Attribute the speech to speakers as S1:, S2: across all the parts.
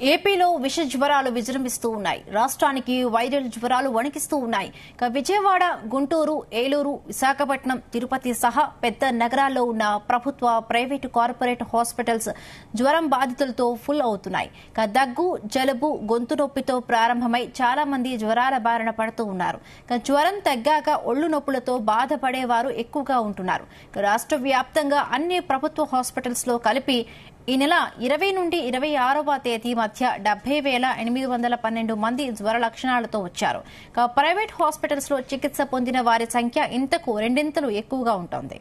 S1: ఏపీలో విష జ్వరాలు విజృంభిస్తూ ఉన్నాయి రాష్ట్రానికి వైరల్ జ్వరాలు వణికిస్తూ ఉన్నాయి ఇక విజయవాడ గుంటూరు ఏలూరు విశాఖపట్నం తిరుపతి సహా పెద్ద నగరాల్లో ఉన్న ప్రభుత్వ ప్రైవేటు కార్పొరేట్ హాస్పిటల్స్ జ్వరం బాధితులతో ఫుల్ అవుతున్నాయి ఇక దగ్గు జలుబు గొంతు నొప్పితో ప్రారంభమై చాలా మంది జ్వరాల బారిన పడుతూ ఉన్నారు ఇక జ్వరం తగ్గాక ఒళ్ళు నొప్పులతో బాధపడేవారు ఎక్కువగా ఉంటున్నారు ఇక రాష్ట్ర వ్యాప్తంగా అన్ని ప్రభుత్వ హాస్పిటల్స్ లో కలిపి ఈ నెల ఇరవై నుండి ఇరవై ఆరవ తేదీ మధ్య డెబ్బై వేల ఎనిమిది వందల పన్నెండు మంది జ్వర లక్షణాలతో వచ్చారు ఇక ప్రైవేట్ హాస్పిటల్స్ లో చికిత్స పొందిన వారి సంఖ్య ఇంతకు రెండింతలు ఎక్కువగా ఉంటుంది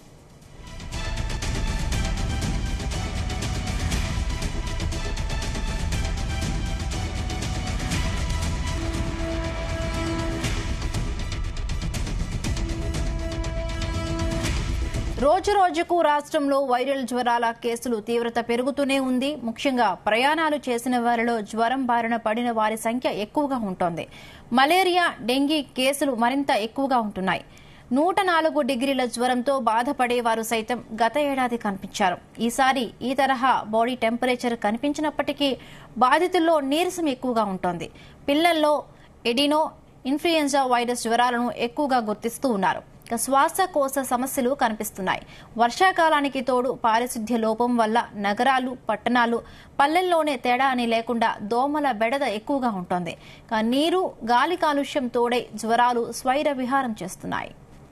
S1: రోజు రోజుకు రాష్ట్రంలో వైరల్ జ్వరాల కేసులు తీవ్రత పెరుగుతూనే ఉంది ముఖ్యంగా ప్రయాణాలు చేసిన వారిలో జ్వరం బారిన పడిన వారి సంఖ్య ఎక్కువగా ఉంటోంది మలేరియా డెంగీ కేసులు మరింత ఎక్కువగా ఉంటున్నాయి నూట నాలుగు డిగ్రీల జ్వరంతో బాధపడేవారు సైతం గత ఏడాది కనిపించారు ఈసారి ఈ తరహా బాడీ టెంపరేచర్ కనిపించినప్పటికీ బాధితుల్లో నీరసం ఎక్కువగా ఉంటోంది పిల్లల్లో ఎడినో ఇన్ఫ్లుయెంజా వైరస్ జ్వరాలను ఎక్కువగా గుర్తిస్తూ ఉన్నారు ఇక శ్వాసకోశ సమస్యలు కనిపిస్తున్నాయి వర్షాకాలానికి తోడు పారిశుద్ధ్య లోపం వల్ల నగరాలు పట్టణాలు పల్లెల్లోనే తేడా అని లేకుండా దోమల బెడద ఎక్కువగా ఉంటుంది ఇక నీరు గాలి కాలుష్యం తోడై జ్వరాలు స్వైర విహారం చేస్తున్నాయి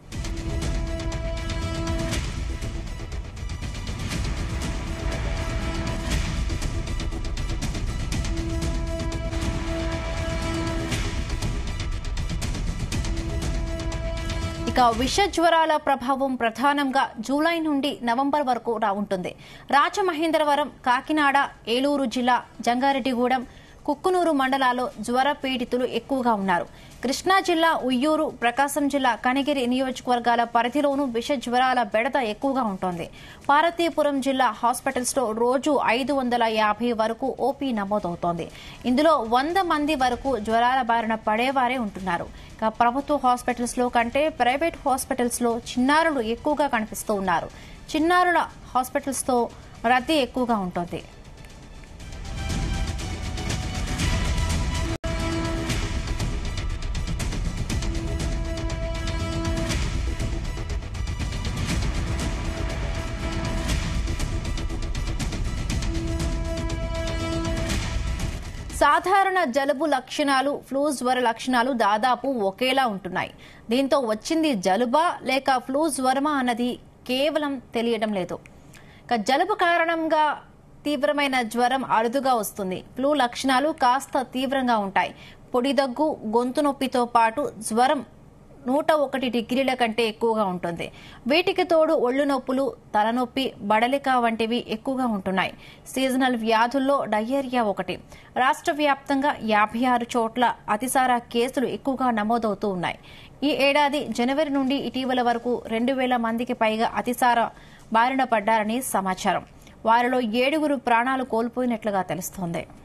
S1: ఇక విష జ్వరాల ప్రభావం ప్రధానంగా జూలై నుండి నవంబర్ వరకు రా ఉంటుంది రాజమహేంద్రవరం కాకినాడ ఏలూరు జిల్లా జంగారెడ్డిగూడెం కుక్కునూరు మండలాల్లో జ్వర పీడితులు ఎక్కువగా ఉన్నారు కృష్ణా జిల్లా ఉయ్యూరు ప్రకాశం జిల్లా కనిగిరి నియోజకవర్గాల పరిధిలోనూ విష జ్వరాల బెడద ఎక్కువగా ఉంటుంది పార్వతీపురం జిల్లా హాస్పిటల్స్ లో రోజు ఐదు వందల యాభై వరకు ఓపీ నమోదవుతోంది ఇందులో వంద మంది వరకు జ్వరాల బారిన పడేవారే ఉంటున్నారు ఇక ప్రభుత్వ హాస్పిటల్స్ లో కంటే ప్రైవేట్ హాస్పిటల్స్ లో చిన్నారులు ఎక్కువగా కనిపిస్తూ ఉన్నారు చిన్నారుల హాస్పిటల్స్ తో రద్దీ ఎక్కువగా ఉంటుంది సాధారణ జలుబు లక్షణాలు ఫ్లూ జ్వర లక్షణాలు దాదాపు ఒకేలా ఉంటున్నాయి దీంతో వచ్చింది జలుబా లేక ఫ్లూ జ్వరమా అన్నది కేవలం తెలియడం లేదు ఇక జలుబు కారణంగా తీవ్రమైన జ్వరం అరుదుగా వస్తుంది ఫ్లూ లక్షణాలు కాస్త తీవ్రంగా ఉంటాయి పొడి దగ్గు గొంతు నొప్పితో పాటు జ్వరం నూట ఒకటి డిగ్రీల కంటే ఎక్కువగా ఉంటుంది వీటికి తోడు ఒళ్ళు నొప్పులు తలనొప్పి బడలిక వంటివి ఎక్కువగా ఉంటున్నాయి సీజనల్ వ్యాధుల్లో డయేరియా ఒకటి రాష్ట్ర వ్యాప్తంగా యాభై ఆరు చోట్ల అతిసార కేసులు ఎక్కువగా నమోదవుతూ ఉన్నాయి ఈ ఏడాది జనవరి నుండి ఇటీవల వరకు రెండు వేల మందికి పైగా అతిసార బారిన పడ్డారని సమాచారం వారిలో ఏడుగురు ప్రాణాలు కోల్పోయినట్లుగా తెలుస్తోంది